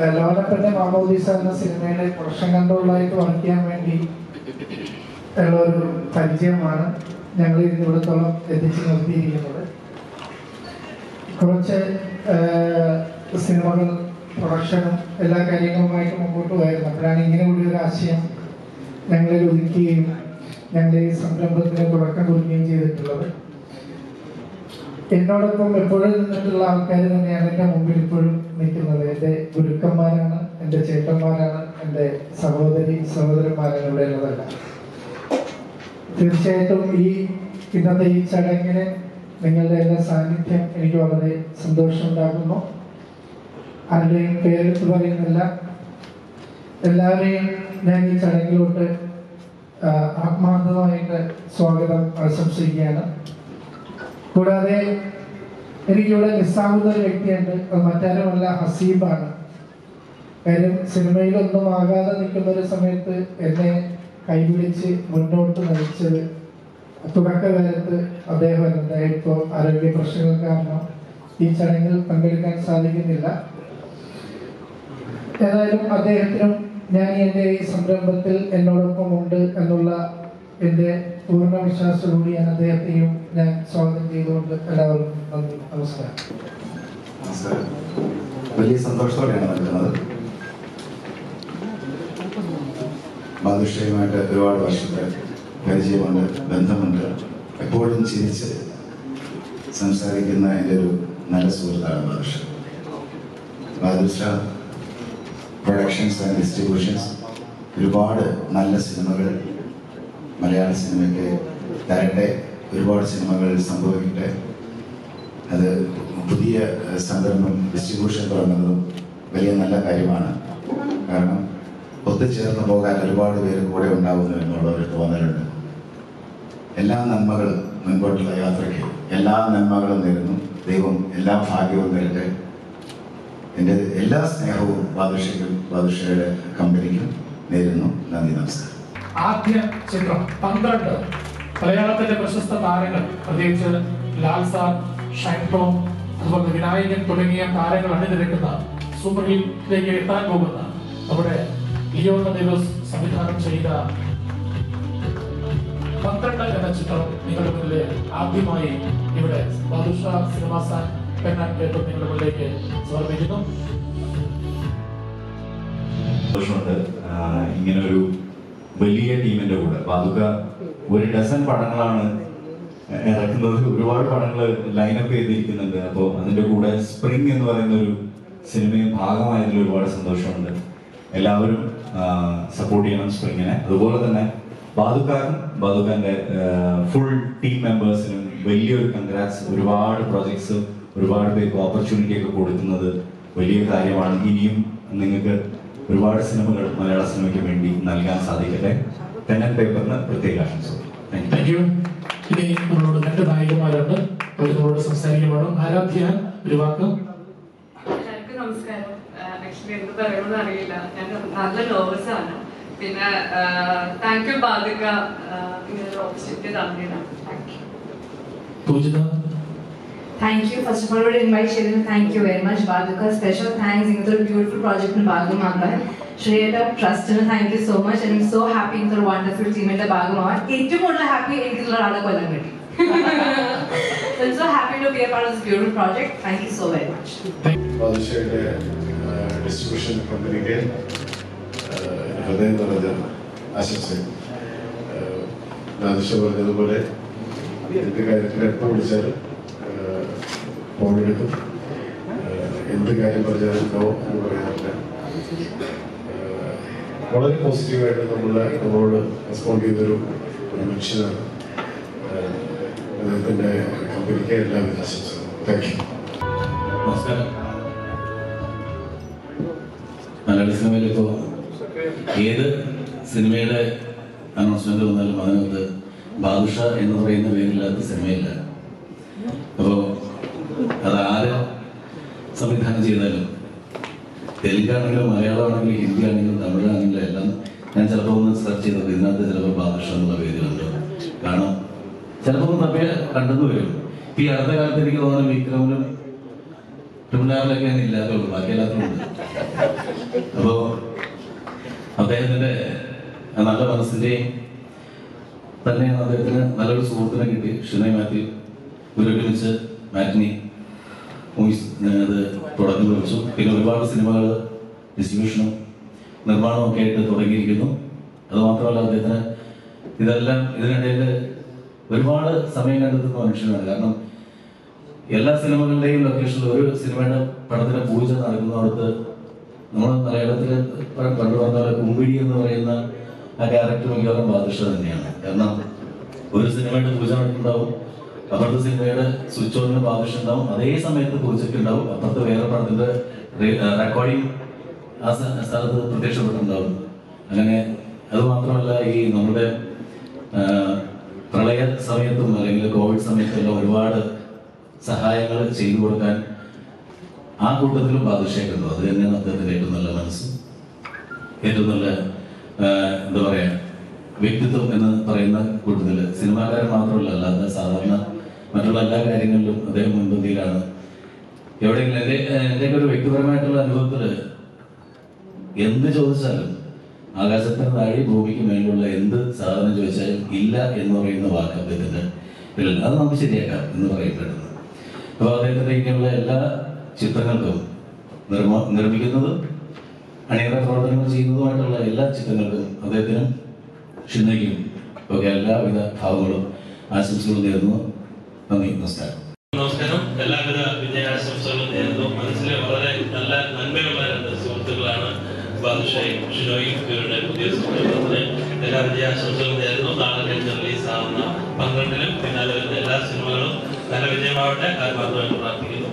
ലോനപ്പന്റെ മാമോദീസ എന്ന സിനിമയുടെ പ്രൊഡക്ഷൻ കൺട്രോളായിട്ട് വർക്ക് ചെയ്യാൻ വേണ്ടി ഉള്ള ഒരു പരിചയമാണ് ഞങ്ങൾ ഇന്നിടത്തോളം എത്തിച്ച് നിർത്തിയിരിക്കുന്നത് കുറച്ച് ആ, സിനിമകൾ പ്രൊഡക്ഷനും എല്ലാ കാര്യങ്ങളുമായിട്ട് മുമ്പോട്ട് പോയിരുന്നു അപ്പോഴാണ് ഇങ്ങനെ കൂടി ഒരു ആശയം ഞങ്ങളിൽ ഒതുക്കുകയും ഞങ്ങൾ ഈ സംരംഭത്തിന് തുടക്കം കുറിക്കുകയും ചെയ്തിട്ടുള്ളത് എന്നോടൊപ്പം എപ്പോഴും നിന്നിട്ടുള്ള ആൾക്കാർ തന്നെയാണ് എൻ്റെ മുമ്പിൽ ഇപ്പോഴും നിൽക്കുന്നത് എൻ്റെ ഗുരുക്കന്മാരാണ് എൻ്റെ ചേട്ടന്മാരാണ് എൻ്റെ സഹോദരി സഹോദരന്മാരാണ് ഇവിടെ ഉള്ളതല്ല തീർച്ചയായിട്ടും ഈ ഇന്നത്തെ ഈ ചടങ്ങിന് നിങ്ങളുടെ എല്ലാ സാന്നിധ്യം എനിക്ക് വളരെ സന്തോഷമുണ്ടാക്കുന്നു ആരുടെയും പേരെടുത്ത് പറയുന്നില്ല എല്ലാവരെയും ഞാൻ ഈ ചടങ്ങിലോട്ട് ആ, ആത്മാർത്ഥമായിട്ട് സ്വാഗതം ആശംസിക്കുകയാണ് കൂടാതെ എനിക്കിവിടെ മിസ്സാവുന്ന ഒരു വ്യക്തിയുണ്ട് അത് മറ്റാരുമല്ല ഹസീബാണ് കാര്യം സിനിമയിലൊന്നും ആകാതെ നിൽക്കുന്ന ഒരു സമയത്ത് എന്നെ കൈപിടിച്ച് മുന്നോട്ട് നയിച്ചത് തുടക്കകാലത്ത് അദ്ദേഹം എന്തായാലും ഇപ്പോൾ ആരോഗ്യ പ്രശ്നങ്ങൾ കാരണം ഈ ചടങ്ങിൽ പങ്കെടുക്കാൻ സാധിക്കുന്നില്ല ഏതായാലും അദ്ദേഹത്തിനും ഞാൻ എൻ്റെ ഈ സംരംഭത്തിൽ എന്നോടൊപ്പം ഉണ്ട് എന്നുള്ള എൻ്റെ പൂർണ്ണ വിശ്വാസത്തോടുകൂടി ഞാൻ അദ്ദേഹത്തെയും ഞാൻ സ്വാഗതം ചെയ്തുകൊണ്ട് എല്ലാവർക്കും നന്ദി നമസ്കാരം നമസ്കാരം വലിയ സന്തോഷത്തോടെയാണ് നിൽക്കുന്നത് ബാദുഷയുമായിട്ട് ഒരുപാട് വർഷത്തെ പരിചയമുണ്ട് ബന്ധമുണ്ട് എപ്പോഴും ചിരിച്ച് സംസാരിക്കുന്ന എൻ്റെ ഒരു നല്ല സുഹൃത്താണ് Badusha Badusha productions and distributions ഒരുപാട് നല്ല സിനിമകൾ മലയാള സിനിമയ്ക്ക് തരട്ടെ ഒരുപാട് സിനിമകൾ സംഭവിക്കട്ടെ അത് പുതിയ ഏഹ്, സംരംഭം ഡിസ്ട്രിബ്യൂഷൻ തുടങ്ങുന്നതും വലിയ നല്ല കാര്യമാണ് കാരണം ഒത്തുചേർന്ന് പോകാൻ ഒരുപാട് പേര് കൂടെ ഉണ്ടാവുന്നു എന്നുള്ള ഒരു തോന്നലുണ്ട് എല്ലാ നന്മകളും മുൻപോട്ടുള്ള യാത്രയ്ക്ക് എല്ലാ നന്മകളും നേരുന്നു ദൈവം എല്ലാ ഭാഗ്യവും തരട്ടെ എൻ്റെ എല്ലാ സ്നേഹവും ബാദുഷയ്ക്കും ബാദുഷയുടെ കമ്പനിക്കും നേരുന്നു നന്ദി നമസ്കാരം ആദ്യ ചിത്രം പന്ത്രണ്ട് മലയാളത്തിലെ പ്രശസ്ത താരങ്ങൾ പ്രത്യേകിച്ച് ലാൽ സാർ ഷൈൻ ടോം അതുപോലെ വിനായകൻ തുടങ്ങിയ താരങ്ങൾ അണിനിരക്കുന്ന സൂപ്പർ ഹിറ്റിലേക്ക് എത്താൻ പോകുന്ന നമ്മുടെ ലിയോണ ദേവസ് സംവിധാനം ചെയ്ത പന്ത്രണ്ട് എന്ന ചിത്രം നിങ്ങളുടെ മുന്നിൽ ആദ്യമായി ഇവിടെ ബാദുഷ സിനിമാസാൻ പെണ്ണാൻ പേപ്പർ നിങ്ങളുടെ മുന്നിലേക്ക് സമർപ്പിക്കുന്നു സന്തോഷമുണ്ട് ആഹ് ഇങ്ങനൊരു വലിയ ടീമിന്റെ കൂടെ പാതുക ഒരു ഡസൻ പടങ്ങളാണ് ഇറക്കുന്നത് ഒരുപാട് പടങ്ങൾ ലൈനപ്പ് ചെയ്തിരിക്കുന്നുണ്ട് അപ്പോൾ അതിന്റെ കൂടെ സ്പ്രിംഗ് എന്ന് പറയുന്ന ഒരു സിനിമയും ഭാഗമായതിൽ ഒരുപാട് സന്തോഷമുണ്ട് എല്ലാവരും സപ്പോർട്ട് ചെയ്യണം സ്പ്രിങ്ങിനെ അതുപോലെ തന്നെ ബാദുക്കാരൻ ബാദുക്കാന്റെ ഫുൾ ടീം മെമ്പേഴ്സിനും വലിയൊരു കൺഗ്രാറ്റ്സ് ഒരുപാട് പ്രോജക്ട്സ് ഒരുപാട് പേർക്ക് ഓപ്പർച്യൂണിറ്റി ഒക്കെ കൊടുക്കുന്നത് വലിയ കാര്യമാണ് ഇനിയും നിങ്ങൾക്ക് ഒരുപാട് സിനിമകൾ മലയാള സിനിമയ്ക്ക് വേണ്ടി നൽകാൻ സാധിക്കട്ടെ തെന്നൻ പേപ്പറിന് പ്രത്യേക ആശംസകൾ താങ്ക് യു താങ്ക് യു ഇനി നമ്മളോട് രണ്ട് നായികമാരുണ്ട് അവർ നമ്മളോട് സംസാരിക്കാൻ വേണം ആരാധ്യ ഒരു വാക്ക് എല്ലാവർക്കും നമസ്കാരം ആക്ച്വലി എന്ത് പറയണമെന്ന് അറിയില്ല ഞാൻ നല്ല നെർവസ് ആണ് പിന്നെ താങ്ക് യു ബാധിക ഇങ്ങനെ ഒരു ഓപ്പർച്യൂണിറ്റി തന്നതിനാണ് thank you Poojitha Thank you. First of all, I invite Shirin. Thank you very much, Baduka. Special thanks. ഇങ്ങനത്തെ ഒരു ബ്യൂട്ടിഫുൾ പ്രോജക്റ്റിന് ഭാഗമാക്കാൻ ശ്രേയയുടെ ട്രസ്റ്റിന് thank you so much I'm so happy ഇങ്ങനത്തെ ഒരു വണ്ടർഫുൾ ടീമിന്റെ ഭാഗമാവാൻ ഏറ്റവും കൂടുതൽ ഹാപ്പി എനിക്കുള്ള ആളെ കൊല്ലം കിട്ടി I'm so happy to be a part of this beautiful project thank you so very much ബാദുഷയുടെ ഡിസ്ട്രിബ്യൂഷൻ കമ്പനിക്ക് ഹൃദയം നിറഞ്ഞ ആശംസകൾ ബാദുഷ പറഞ്ഞതുപോലെ എന്ത് കാര്യത്തിൽ എപ്പോൾ വിളിച്ചാലും ഫോണെടുക്കും എന്ത് കാര്യം പറഞ്ഞാലും നോ എന്ന് പറയാറില്ല ഏഹ്, വളരെ പോസിറ്റീവായിട്ട് നമ്മളെ നമ്മളോട് റെസ്പോണ്ട് ചെയ്തൊരു ഒരു മനുഷ്യനാണ് ഏഹ്, അദ്ദേഹത്തിൻ്റെ കമ്പനിക്ക് എല്ലാവിധ ആശംസകളും താങ്ക് യു നമസ്കാരം മലയാള സിനിമയിൽ ഇപ്പോൾ ഏത് സിനിമയുടെ അനൗൺസ്മെന്റ് വന്നാലും അതിനകത്ത് ബാദുഷ എന്ന് പറയുന്ന പേരില്ലാത്ത സിനിമയില്ല അപ്പോൾ അത് ആര് സംവിധാനം ചെയ്താലും തെലുങ്കാണെങ്കിലും മലയാളമാണെങ്കിലും ഹിന്ദി ആണെങ്കിലും തമിഴാണെങ്കിലും എല്ലാം ഞാൻ ചിലപ്പോൾ ഒന്ന് സെർച്ച് ചെയ്തപ്പോൾ ഇതിനകത്ത് ചിലപ്പോൾ ബാദുഷ എന്നുള്ള പേര് കണ്ടു കാരണം ചിലപ്പോൾ ഒന്ന് തപ്പിയ കണ്ടെന്ന് വരും ഇപ്പൊ ഈ അടുത്ത കാലത്ത് എനിക്ക് തോന്നുന്നു വിക്രമിനും ട്രിബുണാറിലൊക്കെ അങ്ങനെ ഇല്ലാത്തുള്ളൂ ബാക്കി എല്ലാത്തിനും ഉണ്ട് അപ്പോൾ അദ്ദേഹത്തിൻ്റെ ആ നല്ല മനസ്സിൻ്റെയും തന്നെയാണ് അദ്ദേഹത്തിന് നല്ലൊരു സുഹൃത്തിനെ കിട്ടി ഷിനൈ മാത്യു ഇവരൊരുമിച്ച് മാറ്റിനി മൂവീസ് അത് തുടങ്ങി കുറിച്ചു പിന്നെ ഒരുപാട് സിനിമകൾ ഡിസ്ട്രിബ്യൂഷനും നിർമ്മാണവും ഒക്കെ ആയിട്ട് തുടങ്ങിയിരിക്കുന്നു അതുമാത്രമല്ല അദ്ദേഹത്തിന് ഇതെല്ലാം ഇതിനിടയിൽ ഒരുപാട് സമയം കണ്ടെത്തുന്ന മനുഷ്യനാണ് കാരണം എല്ലാ സിനിമകളുടെയും ലൊക്കേഷനിൽ ഒരു സിനിമയുടെ പടത്തിന് പൂജ നടക്കുന്നിടത്ത് നമ്മൾ മലയാളത്തിൽ പണ്ട് പറഞ്ഞ പോലെ കുമ്പിടി എന്ന് പറയുന്ന ആ ക്യാരക്ടർ മിക്കവാറും ബാദുഷ തന്നെയാണ് കാരണം ഒരു സിനിമയുടെ പൂജ നടക്കുന്നുണ്ടാവും അപ്പുറത്തെ സിനിമയുടെ സ്വിച്ച് ഓണിന് ബാദുഷ ഉണ്ടാവും അതേ സമയത്ത് പൂജയ്ക്ക് ഉണ്ടാവും അപ്പുറത്ത് വേറെ പടത്തിന്റെ റെക്കോർഡിംഗ് ആ സ്ഥ- സ്ഥലത്ത് പ്രത്യക്ഷപ്പെട്ടിട്ടുണ്ടാവും അങ്ങനെ അത് മാത്രമല്ല ഈ നമ്മുടെ ആ, പ്രളയ സമയത്തും അല്ലെങ്കിൽ കോവിഡ് സമയത്തും ഒരുപാട് സഹായങ്ങൾ ചെയ്തു കൊടുക്കാൻ ആ കൂട്ടത്തിലും ബാദുഷേക്കുന്നു അത് തന്നെയാണ് അദ്ദേഹത്തിന്റെ ഏറ്റവും നല്ല മനസ്സ് ഏറ്റവും നല്ല ആ, എന്താ പറയാ വ്യക്തിത്വം എന്ന് പറയുന്ന കൂട്ടത്തിൽ സിനിമാക്കാരൻ മാത്രമല്ല അല്ലാതെ സാധാരണ മറ്റുള്ള എല്ലാ കാര്യങ്ങളിലും അദ്ദേഹം മുൻപന്തിയിലാണ് എവിടെയെങ്കിലും എൻ്റെ എൻ്റെ ഒരു വ്യക്തിപരമായിട്ടുള്ള അനുഭവത്തിൽ എന്ത് ചോദിച്ചാലും ആകാശത്തിന് താഴെ ഭൂമിക്ക് മേലുള്ള എന്ത് സാധനം ചോദിച്ചാലും ഇല്ല എന്ന് പറയുന്ന വാക്ക് അദ്ദേഹത്തിന്റെ ഇല്ല അത് നമുക്ക് ശരിയാക്കാം എന്ന് പറയപ്പെടുന്നു അപ്പോൾ അദ്ദേഹത്തിന്റെ ഇങ്ങനെയുള്ള എല്ലാ ചിത്രങ്ങൾക്കും നിർമ്മ നിർമ്മിക്കുന്നതും അണിയറ പ്രവർത്തനങ്ങൾ ചെയ്യുന്നതുമായിട്ടുള്ള എല്ലാ ചിത്രങ്ങൾക്കും അദ്ദേഹത്തിനും ഷിന്നയ്ക്കും ഒക്കെ എല്ലാവിധ ഭാവങ്ങളും ആശംസകളും നേരുന്നു നന്ദി നമസ്കാരം നമസ്കാരം എല്ലാവിധ വിജയാശംസകളും നേരുന്നു മനസ്സിൽ വളരെ നല്ല നന്മയുള്ള രണ്ട് സുഹൃത്തുക്കളാണ് ബാദുഷയും ഷിനോയും ഇവരുടെ പുതിയ സുഹൃത്തുക്കളത്തിന് എല്ലാ വിജയാശംസകളും നേരുന്നു നാളെ കഴിഞ്ഞ് റിലീസ് ആവുന്ന പന്ത്രണ്ടിലും പിന്നാലെ വരുന്ന എല്ലാ സിനിമകളും നല്ല വിജയമാവട്ടെ ആത്മാർത്ഥമായിട്ട് പ്രാർത്ഥിക്കുന്നു